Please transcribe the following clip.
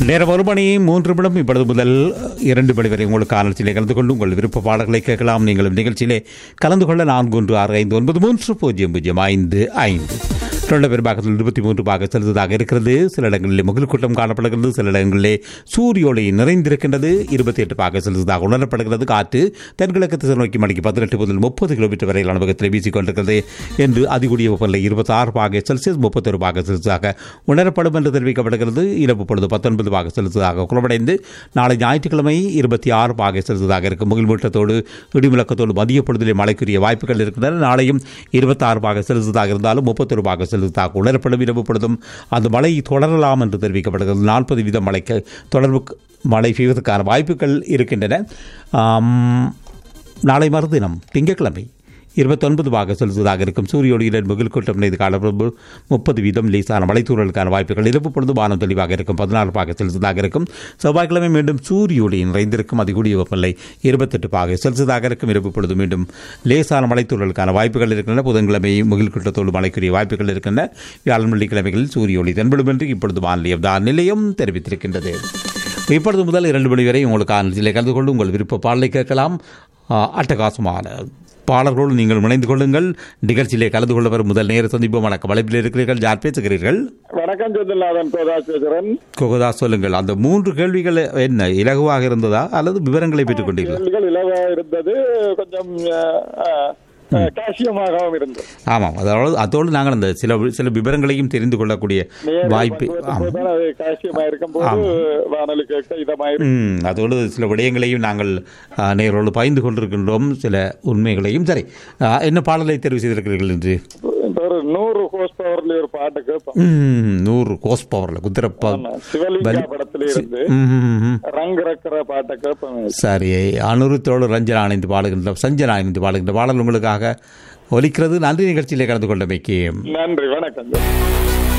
நேரம் ஒரு மணி மூன்று நிமிடம் இப்பொழுது முதல் இரண்டு மணி வரை உங்களுக்கு ஆலோசனை கலந்து கொண்டு உங்கள் விருப்ப பாடல்களை கேட்கலாம் நீங்களும் நிகழ்ச்சியிலே கலந்து கொள்ள நான்கு ஒன்று ஆறு ஐந்து ஒன்பது மூன்று பூஜ்ஜியம் பூஜ்ஜியம் ஐந்து ஐந்து தொண்ட பெரும்பாக்கத்தில் இருபத்தி மூன்று பாக செலுத்ததாக இருக்கிறது சில இடங்களிலே முகில் கூட்டம் காணப்படுகிறது சில இடங்களிலே சூரிய ஒளி நிறைந்திருக்கின்றது இருபத்தி எட்டு பாக செலுத்ததாக உணரப்படுகிறது காற்று தென்கிழக்கு திசை நோக்கி மணிக்கு பதினெட்டு முதல் முப்பது கிலோமீட்டர் வரையிலான வேகத்தில் வீசிக்கொண்டிருக்கிறது என்று அதிகூடிய வெப்பநிலை இருபத்தி ஆறு பாக செல்சியஸ் முப்பத்தொரு பாக செல்சியஸாக உணரப்படும் என்று தெரிவிக்கப்படுகிறது இரவு பொழுது பத்தொன்பது பாக செலுத்ததாக குணமடைந்து நாளை ஞாயிற்றுக்கிழமை இருபத்தி ஆறு பாக செலுத்ததாக இருக்கும் முகில் மூட்டத்தோடு இடிமுழக்கத்தோடு மதிய பொழுதிலே மழைக்குரிய வாய்ப்புகள் இருக்கின்றன நாளையும் இருபத்தாறு பாக செலுத்ததாக இருந்தாலும் முப்பத்தொரு பாக செலுத்தாக உணரப்படும் இரவு பொழுதும் அந்த மழை தொடரலாம் என்று தெரிவிக்கப்படுகிறது நாற்பது வீதம் மழைக்கு தொடர்பு மழை பெய்வதற்கான வாய்ப்புகள் இருக்கின்றன ஆம், நாளை மறுதினம் திங்கட்கிழமை இருபத்தொன்பது பாக செலுத்துவதாக இருக்கும் சூரிய ஒளியுடன் முகில் கூட்டம் இது காலப்படும் முப்பது வீதம் லேசான மலைத்தூரலுக்கான வாய்ப்புகள் இரவு பொழுது வானம் தெளிவாக இருக்கும் பதினாறு பாக செலுத்துவதாக இருக்கும் செவ்வாய்க்கிழமை மீண்டும் சூரிய ஒளி நிறைந்திருக்கும் அதிகூடிய வெப்பநிலை இருபத்தெட்டு பாக செலுத்துவதாக இருக்கும் இரவு பொழுது மீண்டும் லேசான மலைத்தூரலுக்கான வாய்ப்புகள் இருக்கின்றன புதன்கிழமை முகில் கூட்டத்தோடு மழைக்குரிய வாய்ப்புகள் இருக்கின்றன வியாழன் வெள்ளிக்கிழமைகளில் சூரிய ஒளி தென்படும் என்று இப்பொழுது வானிலை தான் நிலையம் தெரிவித்திருக்கின்றது இப்பொழுது முதல் இரண்டு மணி வரை உங்களுக்கு ஆனந்திலே கலந்து கொண்டு உங்கள் விருப்ப பாடலை கேட்கலாம் ஆ, அட்டகாசமான பாடல்களோடு நீங்கள் இணைந்து கொள்ளுங்கள் நிகழ்ச்சியிலே கலந்து கொள்ள வரும் முதல் நேர சந்திப்பு வணக்கம் வலைப்பில் இருக்கிறீர்கள் யார் பேசுகிறீர்கள் வணக்கம் செந்தில்நாதன் கோதாஸ் பேசுகிறேன் கோகதா சொல்லுங்கள் அந்த மூன்று கேள்விகள் என்ன இலகுவாக இருந்ததா அல்லது விவரங்களை பெற்றுக் கொண்டீர்களா கேள்விகள் இலவா இருந்தது கொஞ்சம் அஹ், அஹ், காசியமாகவும் இருந்தது ஆமாம் அதாவது அதோடு நாங்கள் அந்த சில சில விவரங்களையும் தெரிந்து கொள்ளக்கூடிய நேரில் வாய்ப்பு பங்கு ஆமாம் பெற்றும்போதுதான் அது காசியமா இருக்கும் போது வானொலி கேட்க இதமாயிருக்கும் ம், அதோடு சில விடயங்களையும் நாங்கள் ஆ, நேரோடு பகிர்ந்து கொண்டிருக்கின்றோம் சில உண்மைகளையும் சரி ஆ, என்ன பாடலை தெரிவு செய்திருக்கிறீர்கள் என்று ஒரு நூறு ஹோஸ் பவர்ல ஒரு பாட்டு கேட்போம் ம், நூறு கோஸ் பவரில் குதிரப்பா ஆமா, சிவலிங்கா படத்துல இருந்து ம் ரங் ரக்கிற பாட்டை கேட்போம் சரி அனுருத்தோடு ரஞ்சனா இணைந்து பாடுகின்ற சஞ்சனா இணைந்து பாடுகின்ற பாடல் உங்களுக்காக ஒலிக்கிறது நன்றி நிகழ்ச்சியிலே கலந்து கொண்டமைக்கு நன்றி வணக்கம்